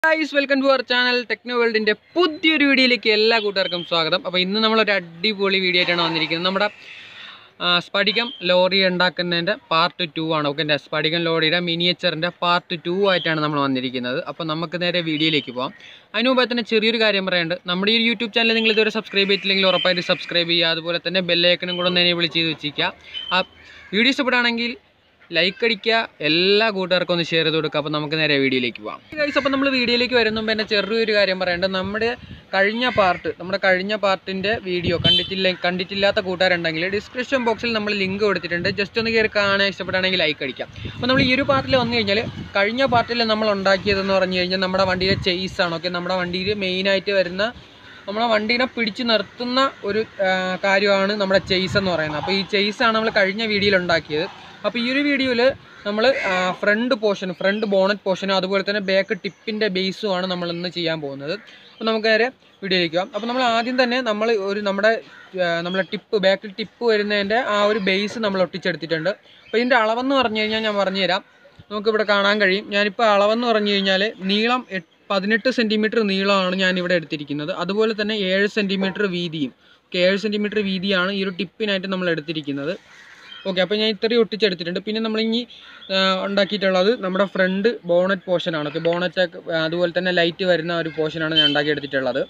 guys welcome to our channel techno വേൾഡിൻ്റെ പുതിയൊരു വീഡിയോയിലേക്ക് എല്ലാ കൂട്ടുകാർക്കും സ്വാഗതം അപ്പോൾ ഇന്ന് നമ്മളൊരു അടിപൊളി വീഡിയോ ആയിട്ടാണ് വന്നിരിക്കുന്നത് നമ്മുടെ ആ, സ്ഫടികം ലോറി ഉണ്ടാക്കുന്നതിൻ്റെ പാർട്ട് ടു ആണ് ഓക്കെ എൻ്റെ സ്ഫടികം ലോറിയുടെ മിനിയേച്ചറിൻ്റെ പാർട്ട് ടു ആയിട്ടാണ് നമ്മൾ വന്നിരിക്കുന്നത് അപ്പോൾ നമുക്ക് നേരെ വീഡിയോയിലേക്ക് പോകാം അതിന് മുമ്പേ തന്നെ ചെറിയൊരു കാര്യം പറയാനുണ്ട് നമ്മുടെ ഈ യൂട്യൂബ് ചാനൽ നിങ്ങൾ ഇതുവരെ സബ്സ്ക്രൈബ് ചെയ്തിട്ടില്ലെങ്കിൽ ഉറപ്പായിട്ട് സബ്സ്ക്രൈബ് ചെയ്യുക അതുപോലെ തന്നെ ബെല്ലൈക്കനും കൂടെ ഒന്ന് എനേബിൾ ചെയ്ത് വെച്ചിരിക്കുക ആ വീഡിയോ ഇഷ്ടപ്പെടുകയാണെങ്കിൽ ലൈക്ക് അടിക്കുക എല്ലാ കൂട്ടുകാർക്കും ഒന്ന് ഷെയർ ചെയ്ത് കൊടുക്കുക അപ്പോൾ നമുക്ക് നേരെ വീഡിയോയിലേക്ക് പോകാം ഗൈസ് അപ്പോൾ നമ്മൾ വീഡിയോയിലേക്ക് വരുന്ന മുമ്പ് തന്നെ ചെറിയൊരു കാര്യം പറയേണ്ടത് നമ്മുടെ കഴിഞ്ഞ പാർട്ട് നമ്മുടെ കഴിഞ്ഞ പാർട്ടിൻ്റെ വീഡിയോ കണ്ടിട്ടില്ല കണ്ടിട്ടില്ലാത്ത കൂട്ടുകാരുണ്ടെങ്കിൽ ഡിസ്ക്രിപ്ഷൻ ബോക്സിൽ നമ്മൾ ലിങ്ക് കൊടുത്തിട്ടുണ്ട് ജസ്റ്റ് ഒന്ന് കയറി കാണാൻ ഇഷ്ടപ്പെടുകയാണെങ്കിൽ ലൈക്ക് അടിക്കാം അപ്പോൾ നമ്മൾ ഈ ഒരു പാർട്ടിൽ വന്നു കഴിഞ്ഞാൽ കഴിഞ്ഞ പാർട്ടിൽ നമ്മൾ ഉണ്ടാക്കിയതെന്ന് പറഞ്ഞു കഴിഞ്ഞാൽ നമ്മുടെ വണ്ടിയിലെ ചെയ്സ് ആണ് ഓക്കെ നമ്മുടെ വണ്ടിയിൽ മെയിനായിട്ട് വരുന്ന നമ്മളെ വണ്ടീനെ പിടിച്ച് നിർത്തുന്ന ഒരു ആ, കാര്യമാണ് നമ്മുടെ ചെയ്സ് എന്ന് പറയുന്നത് അപ്പോൾ ഈ ചെയ്സ് ആണ് നമ്മൾ കഴിഞ്ഞ വീഡിയോയിൽ ഉണ്ടാക്കിയത് അപ്പോൾ ഈ ഒരു വീഡിയോയിൽ നമ്മൾ ഫ്രണ്ട് പോർഷൻ ഫ്രണ്ട് ബോണറ്റ് പോർഷനും അതുപോലെ തന്നെ ബാക്ക് ടിപ്പിൻ്റെ ബേസുമാണ് നമ്മൾ ഇന്ന് ചെയ്യാൻ പോകുന്നത് അപ്പോൾ നമുക്ക് നേരെ വീഡിയോയിലേക്ക് പോകാം അപ്പോൾ നമ്മൾ ആദ്യം തന്നെ നമ്മൾ ഒരു നമ്മുടെ ആ, നമ്മളെ ടിപ്പ് ബാക്കിൽ ടിപ്പ് വരുന്നതിൻ്റെ ആ ഒരു ബേസ് നമ്മൾ ഒട്ടിച്ചെടുത്തിട്ടുണ്ട് അപ്പോൾ ഇതിൻ്റെ അളവെന്ന് പറഞ്ഞു കഴിഞ്ഞാൽ ഞാൻ പറഞ്ഞുതരാം നമുക്കിവിടെ കാണാൻ കഴിയും ഞാനിപ്പോൾ അളവെന്ന് പറഞ്ഞു കഴിഞ്ഞാൽ നീളം എട്ട് പതിനെട്ട് സെൻറ്റിമീറ്റർ നീളമാണ് ഞാൻ ഇവിടെ എടുത്തിരിക്കുന്നത് അതുപോലെ തന്നെ ഏഴ് സെൻറ്റിമീറ്റർ വീതിയും ഓക്കെ ഏഴ് സെൻറ്റിമീറ്റർ വീതിയാണ് ഈ ഒരു ടിപ്പിനായിട്ട് നമ്മൾ എടുത്തിരിക്കുന്നത് ഓക്കെ അപ്പോൾ ഞാൻ ഇത്രയും ഒട്ടിച്ചെടുത്തിട്ടുണ്ട് പിന്നെ നമ്മൾ ഇനി ആ, ഉണ്ടാക്കിയിട്ടുള്ളത് നമ്മുടെ ഫ്രണ്ട് ബോണറ്റ് പോർഷനാണ് ഓക്കെ ബോണറ്റ് അതുപോലെ തന്നെ ലൈറ്റ് വരുന്ന ഒരു പോർഷനാണ് ഞാൻ ഉണ്ടാക്കിയെടുത്തിട്ടുള്ളത്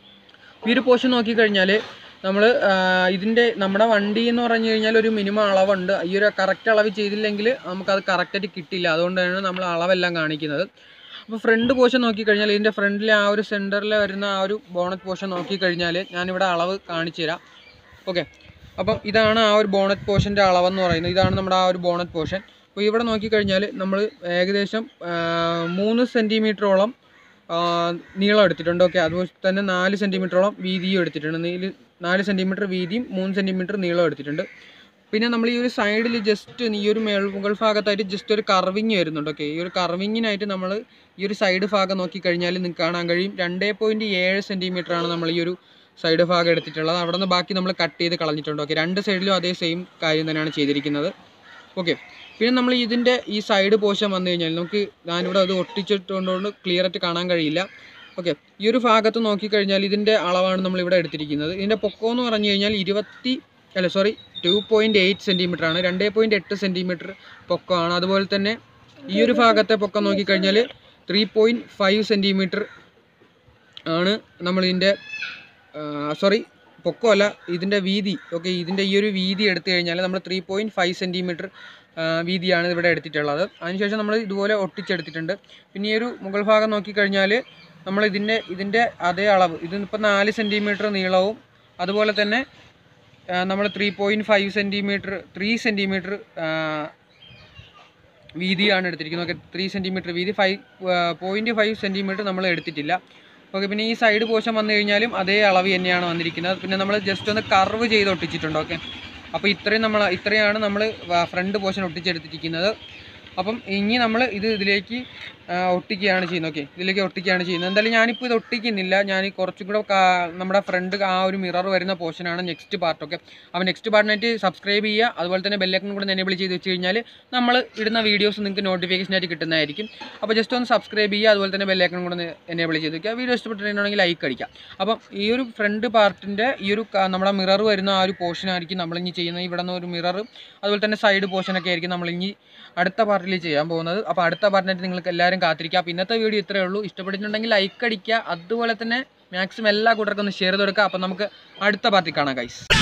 ഈ ഒരു പോർഷൻ നോക്കിക്കഴിഞ്ഞാൽ നമ്മൾ ഇതിൻ്റെ നമ്മുടെ വണ്ടി എന്ന് പറഞ്ഞു കഴിഞ്ഞാൽ ഒരു മിനിമം അളവുണ്ട് ഈ ഒരു കറക്റ്റ് അളവ് ചെയ്തില്ലെങ്കിൽ നമുക്കത് കറക്റ്റായിട്ട് കിട്ടില്ല അതുകൊണ്ടാണ് നമ്മൾ അളവെല്ലാം കാണിക്കുന്നത് അപ്പോൾ ഫ്രണ്ട് പോർഷൻ നോക്കിക്കഴിഞ്ഞാൽ ഇതിൻ്റെ ഫ്രണ്ടിലെ ആ ഒരു സെൻറ്ററിൽ വരുന്ന ആ ഒരു ബോണറ്റ് പോർഷൻ നോക്കിക്കഴിഞ്ഞാൽ ഞാനിവിടെ അളവ് കാണിച്ചു തരാം ഓക്കെ അപ്പം ഇതാണ് ആ ഒരു ബോണറ്റ് പോർഷൻ്റെ അളവെന്ന് പറയുന്നത് ഇതാണ് നമ്മുടെ ആ ഒരു ബോണറ്റ് പോർഷൻ അപ്പോൾ ഇവിടെ നോക്കിക്കഴിഞ്ഞാൽ നമ്മൾ ഏകദേശം ആ, മൂന്ന് സെൻറ്റിമീറ്ററോളം നീളം എടുത്തിട്ടുണ്ട് ഓക്കെ അതുപോലെ തന്നെ നാല് സെൻറ്റിമീറ്ററോളം വീതിയും എടുത്തിട്ടുണ്ട് നീല് നാല് സെൻറ്റിമീറ്റർ വീതിയും മൂന്ന് സെൻറ്റിമീറ്റർ നീളം എടുത്തിട്ടുണ്ട് പിന്നെ നമ്മൾ ഈ ഒരു സൈഡിൽ ജസ്റ്റ് ഈ ഒരു മേൾ മുകൾ ഭാഗത്തായിട്ട് ജസ്റ്റ് ഒരു കർവിങ് വരുന്നുണ്ട് ഓക്കെ ഈ ഒരു കർവിങ്ങിനായിട്ട് നമ്മൾ ഈ ഒരു സൈഡ് ഭാഗം നോക്കിക്കഴിഞ്ഞാൽ നിങ്ങൾക്ക് കാണാൻ കഴിയും രണ്ടേ പോയിൻറ്റ് ഏഴ് സെൻറ്റിമീറ്റർ ആണ് നമ്മൾ ഈ ഒരു സൈഡ് ഭാഗം എടുത്തിട്ടുള്ളത് അവിടെ നിന്ന് ബാക്കി നമ്മൾ കട്ട് ചെയ്ത് കളഞ്ഞിട്ടുണ്ട് ഓക്കെ രണ്ട് സൈഡിലും അതേ സെയിം കാര്യം തന്നെയാണ് ചെയ്തിരിക്കുന്നത് ഓക്കെ പിന്നെ നമ്മൾ ഇതിൻ്റെ ഈ സൈഡ് പോർഷൻ വന്നു കഴിഞ്ഞാൽ നമുക്ക് ഞാനിവിടെ അത് ഒട്ടിച്ചിട്ടുകൊണ്ട് ക്ലിയർ ആയിട്ട് കാണാൻ കഴിയില്ല ഓക്കെ ഈ ഒരു ഭാഗത്ത് നോക്കിക്കഴിഞ്ഞാൽ ഇതിൻ്റെ അളവാണ് നമ്മൾ ഇവിടെ എടുത്തിരിക്കുന്നത് ഇതിൻ്റെ പൊക്കം എന്ന് പറഞ്ഞു കഴിഞ്ഞാൽ ഇരുപത്തി അല്ല sorry two point eight centimetre ആണ് രണ്ടേ പോയിൻറ്റ് എട്ട് സെൻറ്റിമീറ്റർ പൊക്കമാണ് അതുപോലെ തന്നെ ഈ ഒരു ഭാഗത്തെ പൊക്കം നോക്കിക്കഴിഞ്ഞാൽ ത്രീ പോയിൻറ്റ് ഫൈവ് സെൻറ്റിമീറ്റർ ആണ് നമ്മളിതിൻ്റെ സോറി പൊക്കമല്ല ഇതിൻ്റെ വീതി ഓക്കെ ഇതിൻ്റെ ഈ ഒരു വീതി എടുത്തു കഴിഞ്ഞാൽ നമ്മൾ ത്രീ പോയിൻറ്റ് ഫൈവ് സെൻറ്റിമീറ്റർ വീതിയാണ് ഇവിടെ എടുത്തിട്ടുള്ളത് അതിനുശേഷം നമ്മൾ ഇതുപോലെ ഒട്ടിച്ചെടുത്തിട്ടുണ്ട് പിന്നെ ഈ ഒരു മുകൾ ഭാഗം നോക്കിക്കഴിഞ്ഞാൽ നമ്മൾ ഇതിൻ്റെ ഇതിൻ്റെ അതേ അളവ് ഇതിപ്പോൾ നാല് സെൻറ്റിമീറ്റർ നീളവും അതുപോലെ തന്നെ നമ്മൾ three point five centimetre three centimetre വീതിയാണ് എടുത്തിരിക്കുന്നത് ഓക്കെ ത്രീ സെൻറ്റിമീറ്റർ വീതി ഫൈവ് പോയിൻറ്റ് ഫൈവ് സെൻറ്റിമീറ്റർ നമ്മൾ എടുത്തിട്ടില്ല ഓക്കെ പിന്നെ ഈ സൈഡ് പോർഷൻ വന്നു കഴിഞ്ഞാലും അതേ അളവ് തന്നെയാണ് വന്നിരിക്കുന്നത് പിന്നെ നമ്മൾ ജസ്റ്റ് ഒന്ന് കർവ് ചെയ്ത് ഒട്ടിച്ചിട്ടുണ്ട് ഓക്കെ അപ്പോൾ ഇത്രയും നമ്മൾ ഇത്രയാണ് നമ്മൾ ഫ്രണ്ട് പോർഷൻ ഒട്ടിച്ചെടുത്തിരിക്കുന്നത് അപ്പം ഇനി നമ്മൾ ഇത് ഇതിലേക്ക് ആ, ഒട്ടിക്കുകയാണ് ചെയ്യുന്നത് ഓക്കെ ഇതിലേക്ക് ഒട്ടിക്കുകയാണ് ചെയ്യുന്നത് എന്തായാലും ഞാനിപ്പോൾ ഇത് ഒട്ടിക്കുന്നില്ല ഞാൻ ഈ കുറച്ചും കൂടെ കാ- നമ്മുടെ ഫ്രണ്ട് ആ ഒരു മിറർ വരുന്ന പോർഷനാണ് നെക്സ്റ്റ് പാർട്ട് ഓക്കെ അപ്പോൾ നെക്സ്റ്റ് പാർട്ടിനായിട്ട് സബ്സ്ക്രൈബ് ചെയ്യുക അതുപോലെ തന്നെ ബെല്ലൈക്കൺ കൂടെ എനേബിൾ ചെയ്ത് വെച്ച് കഴിഞ്ഞാൽ നമ്മൾ ഇടുന്ന വീഡിയോസ് നിങ്ങൾക്ക് നോട്ടിഫിക്കേഷൻ ആയിട്ട് കിട്ടുന്നതായിരിക്കും അപ്പോൾ ജസ്റ്റ് ഒന്ന് സബ്സ്ക്രൈബ് ചെയ്യുക അതുപോലെ തന്നെ ബെല്ലൈക്കൺ കൂടെ എനേബിൾ ചെയ്ത് വെക്കുക വീഡിയോ ഇഷ്ടപ്പെട്ടിട്ടുണ്ടെങ്കിൽ ലൈക്ക് അടിക്കാം അപ്പം ഈ ഒരു ഫ്രണ്ട് പാർട്ടിൻ്റെ ഈ ഒരു ക- നമ്മുടെ മിറർ വരുന്ന ആ ഒരു പോർഷൻ ആയിരിക്കും നമ്മൾ ഇനി ചെയ്യുന്നത് ഇവിടെ നിന്ന് ഒരു മിറർ അതുപോലെ തന്നെ സൈഡ് പോർഷനൊക്കെ ആയിരിക്കും നമ്മൾ ഇനി അടുത്ത പാർട്ടിൽ ചെയ്യാൻ പോകുന്നത് അപ്പോൾ അടുത്ത പാർട്ടിനായിട്ട് നിങ്ങൾക്ക് എല്ലാവരും കാത്തിരിക്കുക അപ്പോൾ ഇന്നത്തെ വീഡിയോ ഇത്രയേ ഉള്ളൂ ഇഷ്ടപ്പെട്ടിട്ടുണ്ടെങ്കിൽ ലൈക്ക് അടിക്കുക അതുപോലെ തന്നെ മാക്സിമം എല്ലാ കൂട്ടർക്കും ഒന്ന് ഷെയർ ചെയ്ത് കൊടുക്കുക അപ്പോൾ നമുക്ക് അടുത്ത പാർട്ടി കാണാം ഗൈസ്